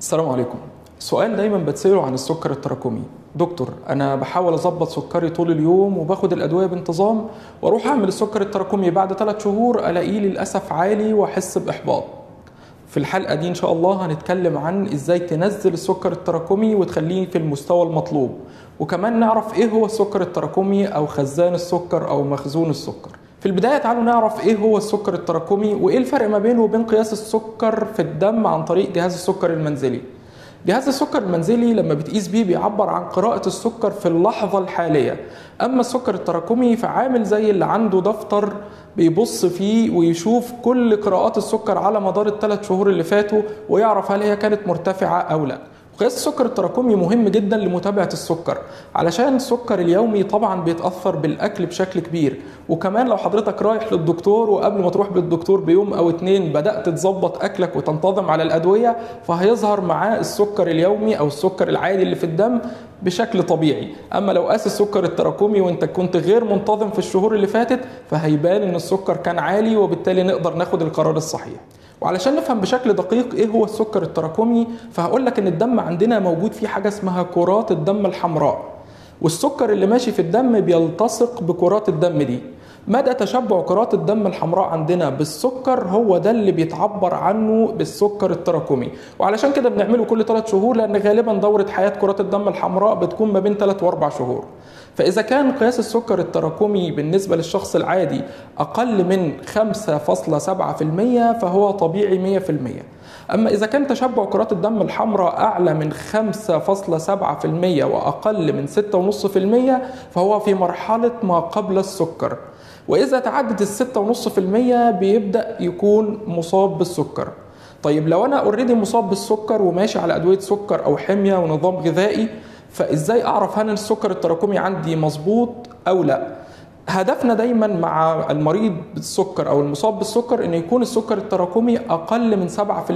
السلام عليكم سؤال دايما بتسأله عن السكر التراكمي دكتور انا بحاول اظبط سكري طول اليوم وباخد الادويه بانتظام واروح اعمل السكر التراكمي بعد ثلاث شهور الاقيه للاسف عالي واحس باحباط في الحلقه دي ان شاء الله هنتكلم عن ازاي تنزل السكر التراكمي وتخليه في المستوى المطلوب وكمان نعرف ايه هو السكر التراكمي او خزان السكر او مخزون السكر في البداية تعالوا نعرف ايه هو السكر التراكمي وايه الفرق ما بينه وبين قياس السكر في الدم عن طريق جهاز السكر المنزلي جهاز السكر المنزلي لما بتقيس بيه بيعبر عن قراءة السكر في اللحظة الحالية أما السكر التراكمي فعامل زي اللي عنده دفتر بيبص فيه ويشوف كل قراءات السكر على مدار الثلاث شهور اللي فاتوا ويعرف هل هي كانت مرتفعة أو لا قياس السكر التراكمي مهم جدا لمتابعة السكر علشان السكر اليومي طبعا بيتأثر بالأكل بشكل كبير وكمان لو حضرتك رايح للدكتور وقبل ما تروح بالدكتور بيوم أو اتنين بدأت تظبط أكلك وتنتظم على الأدوية فهيظهر معاه السكر اليومي أو السكر العادي اللي في الدم بشكل طبيعي أما لو قاس السكر التراكمي وانت كنت غير منتظم في الشهور اللي فاتت فهيبان ان السكر كان عالي وبالتالي نقدر ناخد القرار الصحيح وعلشان نفهم بشكل دقيق ايه هو السكر التراكمي فهقول لك ان الدم عندنا موجود فيه حاجه اسمها كرات الدم الحمراء والسكر اللي ماشي في الدم بيلتصق بكرات الدم دي مدى تشبع كرات الدم الحمراء عندنا بالسكر هو ده اللي بيتعبر عنه بالسكر التراكمي وعلشان كده بنعمله كل 3 شهور لان غالبا دوره حياه كرات الدم الحمراء بتكون ما بين 3 و4 شهور فإذا كان قياس السكر التراكمي بالنسبة للشخص العادي أقل من 5.7% فهو طبيعي 100% أما إذا كان تشبع كرات الدم الحمراء أعلى من 5.7% وأقل من 6.5% فهو في مرحلة ما قبل السكر وإذا تعدت الستة ونص في المية بيبدأ يكون مصاب بالسكر طيب لو أنا اوريدي مصاب بالسكر وماشي على أدوية سكر أو حمية ونظام غذائي فإزاي أعرف هل السكر التراكمي عندي مظبوط أو لا هدفنا دايما مع المريض بالسكر او المصاب بالسكر ان يكون السكر التراكمي اقل من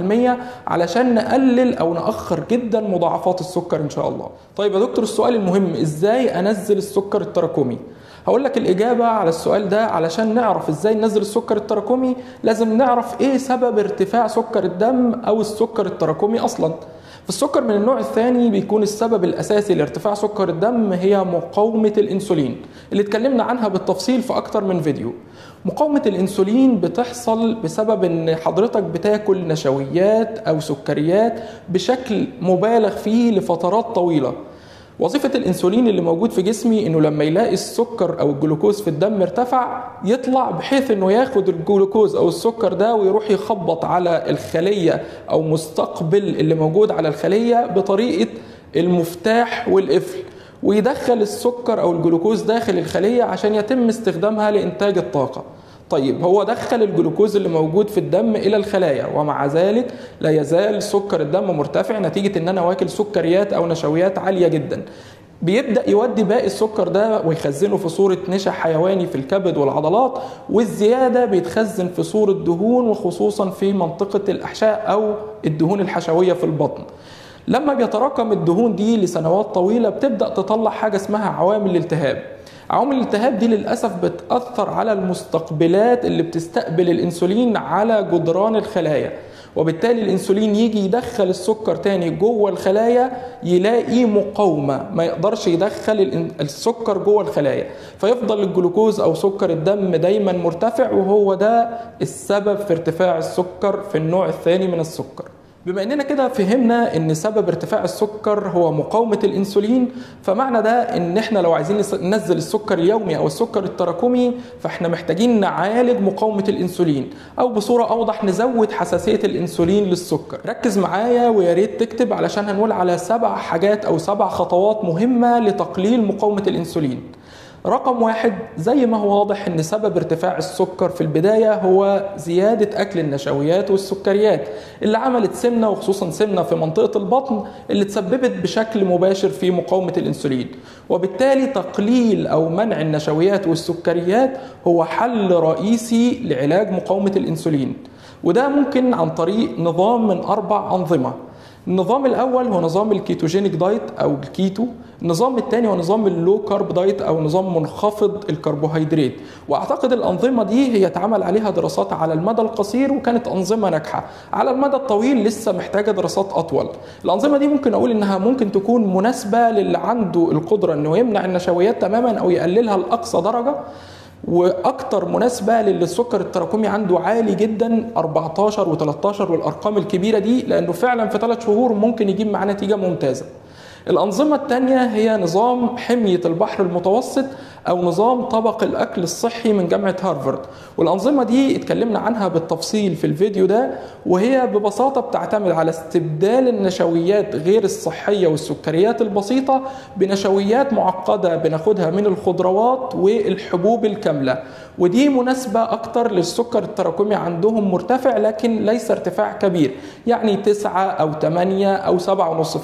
7% علشان نقلل او ناخر جدا مضاعفات السكر ان شاء الله. طيب يا دكتور السؤال المهم ازاي انزل السكر التراكمي؟ هقول لك الإجابة على السؤال ده علشان نعرف إزاي ننزل السكر التراكمي لازم نعرف إيه سبب ارتفاع سكر الدم أو السكر التراكمي أصلاً فالسكر من النوع الثاني بيكون السبب الأساسي لارتفاع سكر الدم هي مقاومة الأنسولين اللي اتكلمنا عنها بالتفصيل في أكتر من فيديو مقاومة الأنسولين بتحصل بسبب إن حضرتك بتاكل نشويات أو سكريات بشكل مبالغ فيه لفترات طويلة وظيفة الأنسولين اللي موجود في جسمي إنه لما يلاقي السكر أو الجلوكوز في الدم ارتفع يطلع بحيث إنه ياخد الجلوكوز أو السكر ده ويروح يخبط على الخلية أو مستقبل اللي موجود على الخلية بطريقة المفتاح والقفل ويدخل السكر أو الجلوكوز داخل الخلية عشان يتم استخدامها لإنتاج الطاقة طيب هو دخل الجلوكوز اللي موجود في الدم الى الخلايا ومع ذلك لا يزال سكر الدم مرتفع نتيجه ان انا واكل سكريات او نشويات عاليه جدا بيبدا يودي باقي السكر ده ويخزنه في صوره نشا حيواني في الكبد والعضلات والزياده بيتخزن في صوره دهون وخصوصا في منطقه الاحشاء او الدهون الحشويه في البطن لما بيتراكم الدهون دي لسنوات طويله بتبدا تطلع حاجه اسمها عوامل الالتهاب عوامل الالتهاب دي للأسف بتأثر على المستقبلات اللي بتستقبل الأنسولين على جدران الخلايا وبالتالي الانسولين يجي يدخل السكر تاني جوه الخلايا يلاقي مقاومه ما يقدرش يدخل السكر جوه الخلايا فيفضل الجلوكوز او سكر الدم دايما مرتفع وهو ده السبب في ارتفاع السكر في النوع الثاني من السكر بما اننا كده فهمنا ان سبب ارتفاع السكر هو مقاومه الانسولين فمعنى ده ان احنا لو عايزين ننزل السكر اليومي او السكر التراكمي فاحنا محتاجين نعالج مقاومه الانسولين او بصوره اوضح نزود حساسيه الانسولين للسكر ركز معايا ويا ريت تكتب علشان هنقول على سبع حاجات او سبع خطوات مهمه لتقليل مقاومه الانسولين رقم واحد زي ما هو واضح ان سبب ارتفاع السكر في البداية هو زيادة اكل النشويات والسكريات اللي عملت سمنة وخصوصا سمنة في منطقة البطن اللي تسببت بشكل مباشر في مقاومة الانسولين وبالتالي تقليل او منع النشويات والسكريات هو حل رئيسي لعلاج مقاومة الانسولين وده ممكن عن طريق نظام من اربع انظمة النظام الاول هو نظام الكيتوجينيك دايت او الكيتو النظام الثاني هو نظام اللو كارب دايت او نظام منخفض الكربوهيدرات واعتقد الانظمه دي هي اتعمل عليها دراسات على المدى القصير وكانت انظمه ناجحه على المدى الطويل لسه محتاجه دراسات اطول الانظمه دي ممكن اقول انها ممكن تكون مناسبه للي عنده القدره انه يمنع النشويات تماما او يقللها لاقصى درجه واكتر مناسبه للي السكر التراكمي عنده عالي جدا 14 و13 والارقام الكبيره دي لانه فعلا في ثلاث شهور ممكن يجيب معاه نتيجه ممتازه الأنظمة الثانية هي نظام حمية البحر المتوسط أو نظام طبق الأكل الصحي من جامعة هارفارد والأنظمة دي اتكلمنا عنها بالتفصيل في الفيديو ده وهي ببساطة بتعتمد على استبدال النشويات غير الصحية والسكريات البسيطة بنشويات معقدة بناخدها من الخضروات والحبوب الكاملة ودي مناسبة أكتر للسكر التراكمي عندهم مرتفع لكن ليس ارتفاع كبير يعني 9 أو 8 أو 7.5%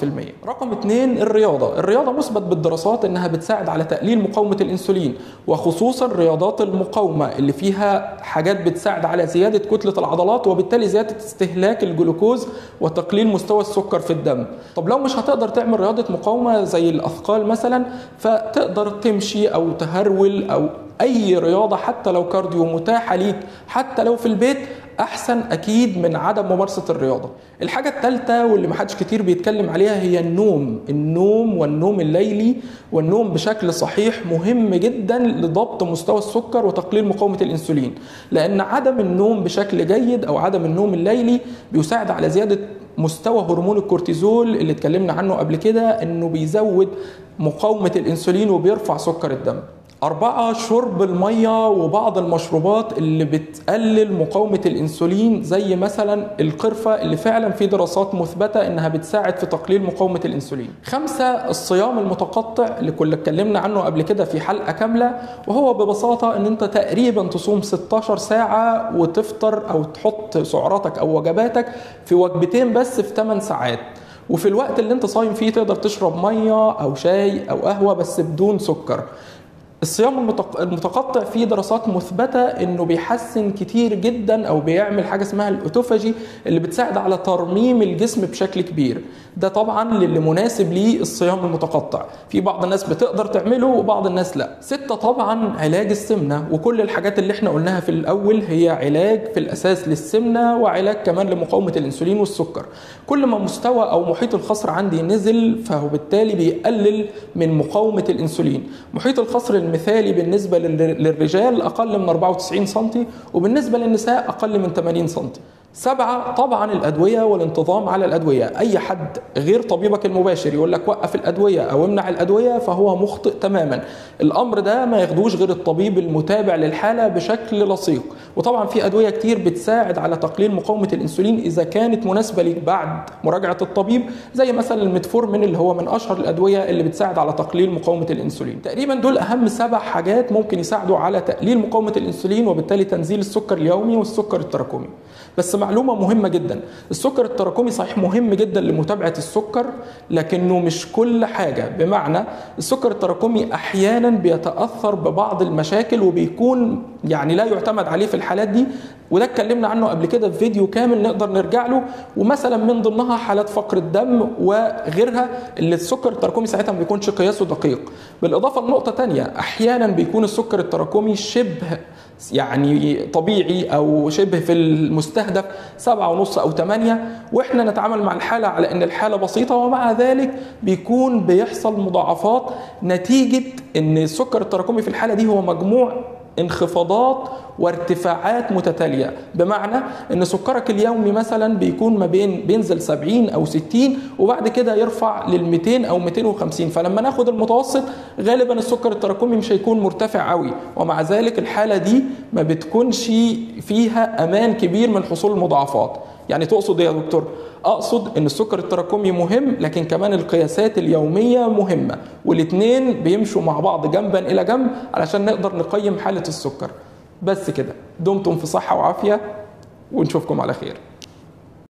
رقم 2 الرياضة الرياضة مثبت بالدراسات أنها بتساعد على تقليل مقاومة الأنسولين وخصوصا رياضات المقاومة اللي فيها حاجات بتساعد على زيادة كتلة العضلات وبالتالي زيادة استهلاك الجلوكوز وتقليل مستوى السكر في الدم طب لو مش هتقدر تعمل رياضة مقاومة زي الأثقال مثلا فتقدر تمشي أو تهرول أو اي رياضه حتى لو كارديو متاحه ليك حتى لو في البيت احسن اكيد من عدم ممارسه الرياضه الحاجه الثالثه واللي محدش كتير بيتكلم عليها هي النوم النوم والنوم الليلي والنوم بشكل صحيح مهم جدا لضبط مستوى السكر وتقليل مقاومه الانسولين لان عدم النوم بشكل جيد او عدم النوم الليلي بيساعد على زياده مستوى هرمون الكورتيزول اللي اتكلمنا عنه قبل كده انه بيزود مقاومه الانسولين وبيرفع سكر الدم أربعة شرب المية وبعض المشروبات اللي بتقلل مقاومة الأنسولين زي مثلا القرفة اللي فعلا في دراسات مثبتة إنها بتساعد في تقليل مقاومة الأنسولين خمسة الصيام المتقطع اللي كنا اتكلمنا عنه قبل كده في حلقة كاملة وهو ببساطة إن أنت تقريبا تصوم 16 ساعة وتفطر أو تحط سعراتك أو وجباتك في وجبتين بس في 8 ساعات وفي الوقت اللي انت صايم فيه تقدر تشرب ميه او شاي او قهوه بس بدون سكر الصيام المتقطع فيه دراسات مثبته انه بيحسن كتير جدا او بيعمل حاجه اسمها الاوتوفاجي اللي بتساعد على ترميم الجسم بشكل كبير ده طبعا للي مناسب ليه الصيام المتقطع في بعض الناس بتقدر تعمله وبعض الناس لا ستة طبعا علاج السمنة وكل الحاجات اللي احنا قلناها في الاول هي علاج في الاساس للسمنة وعلاج كمان لمقاومة الانسولين والسكر كل ما مستوى او محيط الخصر عندي نزل فهو بالتالي بيقلل من مقاومة الانسولين محيط الخصر المثالي بالنسبة للرجال اقل من 94 سم وبالنسبة للنساء اقل من 80 سم سبعة طبعا الأدوية والانتظام على الأدوية أي حد غير طبيبك المباشر يقول لك وقف الأدوية أو امنع الأدوية فهو مخطئ تماما الأمر ده ما ياخدوش غير الطبيب المتابع للحالة بشكل لصيق وطبعا في أدوية كتير بتساعد على تقليل مقاومة الأنسولين إذا كانت مناسبة ليك بعد مراجعة الطبيب زي مثلا الميتفورمين اللي هو من أشهر الأدوية اللي بتساعد على تقليل مقاومة الأنسولين تقريبا دول أهم سبع حاجات ممكن يساعدوا على تقليل مقاومة الأنسولين وبالتالي تنزيل السكر اليومي والسكر التراكمي بس معلومة مهمة جدا السكر التراكمي صحيح مهم جدا لمتابعة السكر لكنه مش كل حاجة بمعنى السكر التراكمي أحيانا بيتأثر ببعض المشاكل وبيكون يعني لا يعتمد عليه في الحالات دي وده اتكلمنا عنه قبل كده في فيديو كامل نقدر نرجع له ومثلا من ضمنها حالات فقر الدم وغيرها اللي السكر التراكمي ساعتها ما بيكونش قياسه دقيق بالاضافه لنقطه تانية احيانا بيكون السكر التراكمي شبه يعني طبيعي او شبه في المستهدف سبعة ونص او ثمانية واحنا نتعامل مع الحالة على ان الحالة بسيطة ومع ذلك بيكون بيحصل مضاعفات نتيجة ان السكر التراكمي في الحالة دي هو مجموع انخفاضات وارتفاعات متتاليه بمعنى ان سكرك اليومي مثلا بيكون ما بين بينزل 70 او 60 وبعد كده يرفع لل 200 او 250 فلما ناخد المتوسط غالبا السكر التراكمي مش هيكون مرتفع قوي ومع ذلك الحاله دي ما بتكونش فيها امان كبير من حصول المضاعفات يعني تقصد ايه يا دكتور اقصد ان السكر التراكمي مهم لكن كمان القياسات اليوميه مهمه والاثنين بيمشوا مع بعض جنبا الى جنب علشان نقدر نقيم حاله السكر بس كده دمتم في صحه وعافيه ونشوفكم على خير